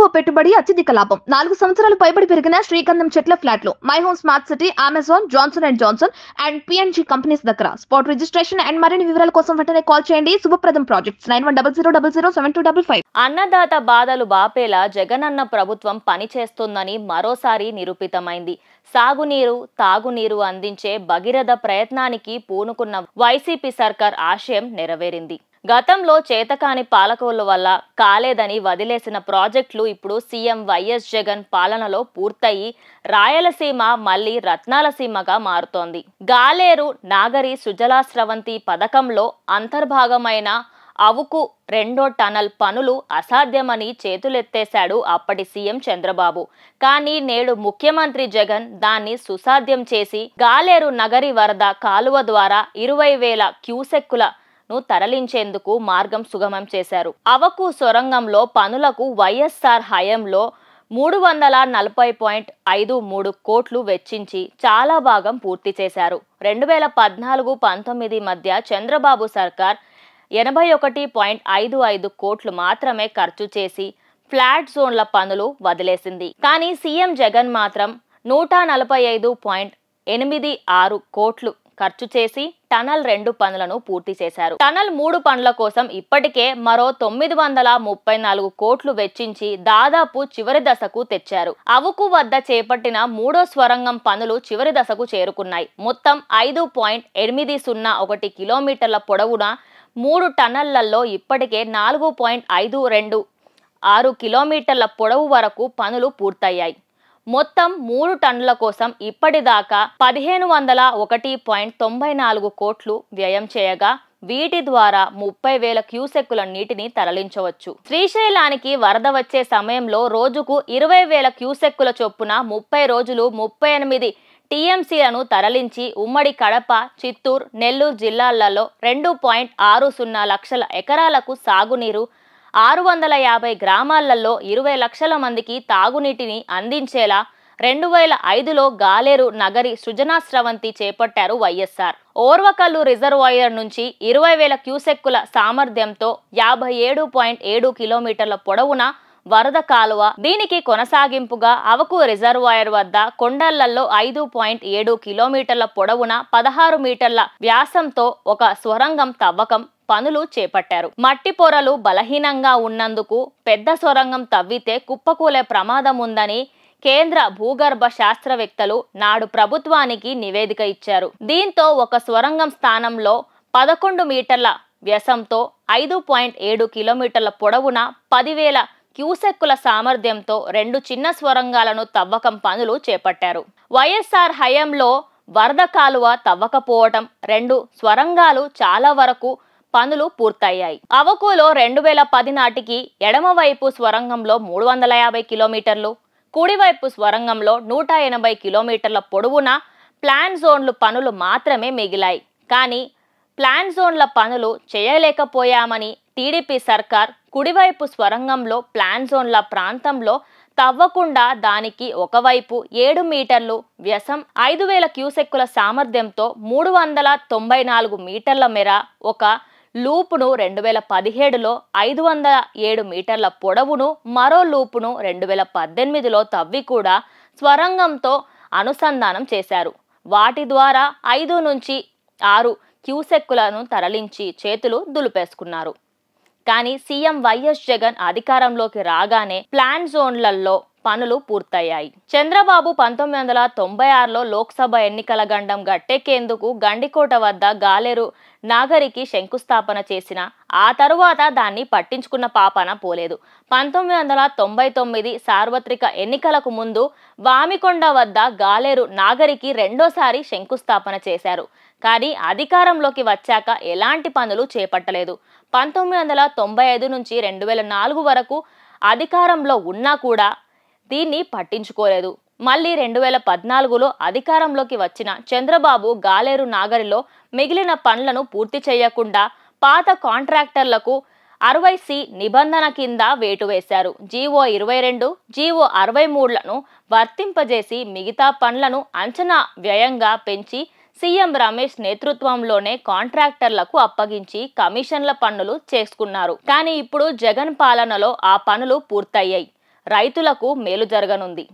తక్కువ పెట్టుబడి అత్యధిక లాభం నాలుగు సంవత్సరాలు పైబడి పెరిగిన శ్రీగంధం చెట్ల ఫ్లాట్లు My Home smart city Amazon Johnson and Johnson and PNG companies దగ్గర స్పాట్ రిజిస్ట్రేషన్ అండ్ మరిన్ని వివరాల కోసం వెంటనే కాల్ చేయండి Subhapradam projects nine one double zero double zero seven two double five అన్నదాత బాధలు బాపేలా జగనన్న ప్రభుత్వం పనిచేస్తోందని మరోసారి నిరూపితమైంది సాగునీరు తాగునీరు అందించే భగీరథ ప్రయత్నానికి పూనుకున్న వైసీపీ సర్కార్ ఆశయం నెరవేరింది గతంలో చేతకాని పాలకుల వల్ల కాలేదని వదిలేసిన ప్రాజెక్టులు ఇప్పుడు సీఎం వైఎస్ జగన్ పాలనలో పూర్తయి రాయలసీమ మళ్లీ రత్నాలసీమగా మారుతోంది గాలేరు నాగరి సుజలా స్రవంతి పథకంలో అంతర్భాగమైన అవుకు రెండో టనల్ పనులు అసాధ్యమని చేతులెత్తేశాడు అప్పటి సీఎం చంద్రబాబు కానీ నేడు ముఖ్యమంత్రి జగన్ దాన్ని సుసాధ్యం చేసి గాలేరు నగరి వరద కాలువ ద్వారా ఇరవై వేల క్యూసెక్కుల ను తరలించేందుకు మార్గం సుగమం చేశారు అవకు సొరంగంలో పనులకు వైఎస్ఆర్ హయంలో మూడు వందల నలభై పాయింట్ ఐదు మూడు కోట్లు వెచ్చించి చాలా భాగం పూర్తి చేశారు రెండు వేల పద్నాలుగు పంతొమ్మిది మధ్య చంద్రబాబు సర్కార్ ఎనభై ఒకటి పాయింట్ ఐదు ఐదు కోట్లు మాత్రమే ఖర్చు చేసి ఫ్లాట్ జోన్ల పనులు వదిలేసింది కానీ సీఎం జగన్ మాత్రం నూట నలభై ఐదు పాయింట్ ఎనిమిది ఆరు కోట్లు ఖర్చు చేసి టనల్ రెండు పనులను పూర్తి చేశారు టనల్ మూడు పనుల కోసం ఇప్పటికే మరో తొమ్మిది వందల ముప్పై నాలుగు కోట్లు వెచ్చించి దాదాపు చివరి దశకు తెచ్చారు అవుకు వద్ద చేపట్టిన మూడో స్వరంగం పనులు చివరి దశకు చేరుకున్నాయి మొత్తం ఐదు పాయింట్ ఎనిమిది సున్నా ఒకటి కిలోమీటర్ల పొడవున మూడు టన్నళ్లలో ఇప్పటికే నాలుగు పాయింట్ ఐదు రెండు ఆరు కిలోమీటర్ల పొడవు వరకు పనులు పూర్తయ్యాయి మొత్తం మూడు టన్నుల కోసం ఇప్పటిదాకా పదిహేను వందల ఒకటి పాయింట్ తొంభై నాలుగు కోట్లు వ్యయం చేయగా వీటి ద్వారా ముప్పై వేల క్యూసెక్కుల నీటిని తరలించవచ్చు శ్రీశైలానికి వరద వచ్చే సమయంలో రోజుకు ఇరవై వేల క్యూసెక్కుల చొప్పున ముప్పై రోజులు ముప్పై ఎనిమిది టీఎంసీలను తరలించి ఉమ్మడి కడప చిత్తూరు నెల్లూరు జిల్లాలలో రెండు పాయింట్ ఆరు సున్నా లక్షల ఎకరాలకు సాగునీరు ఆరు వందల యాభై గ్రామాలలో ఇరవై లక్షల మందికి తాగునీటిని అందించేలా రెండు వేల ఐదులో గాలేరు నగరి సృజనా స్రవంతి చేపట్టారు వైఎస్ఆర్ ఓర్వకల్లు రిజర్వాయర్ నుంచి ఇరవై వేల క్యూసెక్కుల సామర్థ్యంతో యాభై ఏడు పాయింట్ ఏడు కిలోమీటర్ల పొడవున వరద కాలువ దీనికి కొనసాగింపుగా అవకు రిజర్వాయర్ వద్ద కొండళ్లలో ఐదు పాయింట్ ఏడు కిలోమీటర్ల పొడవున పదహారు మీటర్ల వ్యాసంతో ఒక స్వరంగం తవ్వకం పనులు చేపట్టారు మట్టి పొరలు బలహీనంగా ఉన్నందుకు పెద్ద సొరంగం తవ్వితే కుప్పకూలే ప్రమాదం ఉందని కేంద్ర భూగర్భ శాస్త్రవేత్తలు నాడు ప్రభుత్వానికి నివేదిక ఇచ్చారు దీంతో ఒక స్వరంగం స్థానంలో పదకొండు మీటర్ల వ్యసంతో ఐదు పాయింట్ ఏడు కిలోమీటర్ల పొడవున పదివేల క్యూసెక్కుల సామర్థ్యంతో రెండు చిన్న స్వరంగాలను తవ్వకం పనులు చేపట్టారు వైఎస్ఆర్ హయాంలో వరద కాలువ తవ్వకపోవటం రెండు స్వరంగాలు చాలా వరకు పనులు పూర్తయ్యాయి అవకులో రెండు వేల పది నాటికి ఎడమవైపు స్వరంగంలో మూడు వందల యాభై కిలోమీటర్లు కుడివైపు స్వరంగంలో నూట ఎనభై కిలోమీటర్ల పొడవున ప్లాన్ జోన్లు పనులు మాత్రమే మిగిలాయి కానీ ప్లాన్ జోన్ల పనులు చేయలేకపోయామని టీడీపీ సర్కార్ కుడివైపు స్వరంగంలో ప్లాన్ జోన్ల ప్రాంతంలో తవ్వకుండా దానికి ఒకవైపు ఏడు మీటర్లు వ్యసం ఐదు వేల క్యూసెక్కుల సామర్థ్యంతో మూడు వందల తొంభై నాలుగు మీటర్ల మేర ఒక లూపును రెండు వేల పదిహేడులో ఐదు వందల ఏడు మీటర్ల పొడవును మరో లూపును రెండు వేల పద్దెనిమిదిలో తవ్వి కూడా స్వరంగంతో అనుసంధానం చేశారు వాటి ద్వారా ఐదు నుంచి ఆరు క్యూసెక్కులను తరలించి చేతులు దులిపేసుకున్నారు కానీ సీఎం వైఎస్ జగన్ అధికారంలోకి రాగానే ప్లాన్ జోన్లలో పనులు పూర్తయ్యాయి చంద్రబాబు పంతొమ్మిది వందల తొంభై ఆరులో లోక్సభ ఎన్నికల గండం గట్టెక్కేందుకు గండికోట వద్ద గాలేరు నాగరికి శంకుస్థాపన చేసిన ఆ తరువాత దాన్ని పట్టించుకున్న పాపన పోలేదు పంతొమ్మిది వందల తొంభై తొమ్మిది సార్వత్రిక ఎన్నికలకు ముందు వామికొండ వద్ద గాలేరు నాగరికి రెండోసారి శంకుస్థాపన చేశారు కానీ అధికారంలోకి వచ్చాక ఎలాంటి పనులు చేపట్టలేదు పంతొమ్మిది వందల తొంభై ఐదు నుంచి రెండు వేల నాలుగు వరకు అధికారంలో ఉన్నా కూడా దీన్ని పట్టించుకోలేదు మళ్ళీ రెండు వేల పద్నాలుగులో అధికారంలోకి వచ్చిన చంద్రబాబు గాలేరు నాగరిలో మిగిలిన పనులను పూర్తి చేయకుండా పాత కాంట్రాక్టర్లకు అరవై సి నిబంధన కింద వేటు వేశారు జీవో ఇరవై రెండు జీవో అరవై మూడులను వర్తింపజేసి మిగతా పనులను అంచనా వ్యయంగా పెంచి సీఎం రమేష్ నేతృత్వంలోనే కాంట్రాక్టర్లకు అప్పగించి కమిషన్ల పన్నులు చేసుకున్నారు కానీ ఇప్పుడు జగన్ పాలనలో ఆ పనులు పూర్తయ్యాయి రైతులకు మేలు జరగనుంది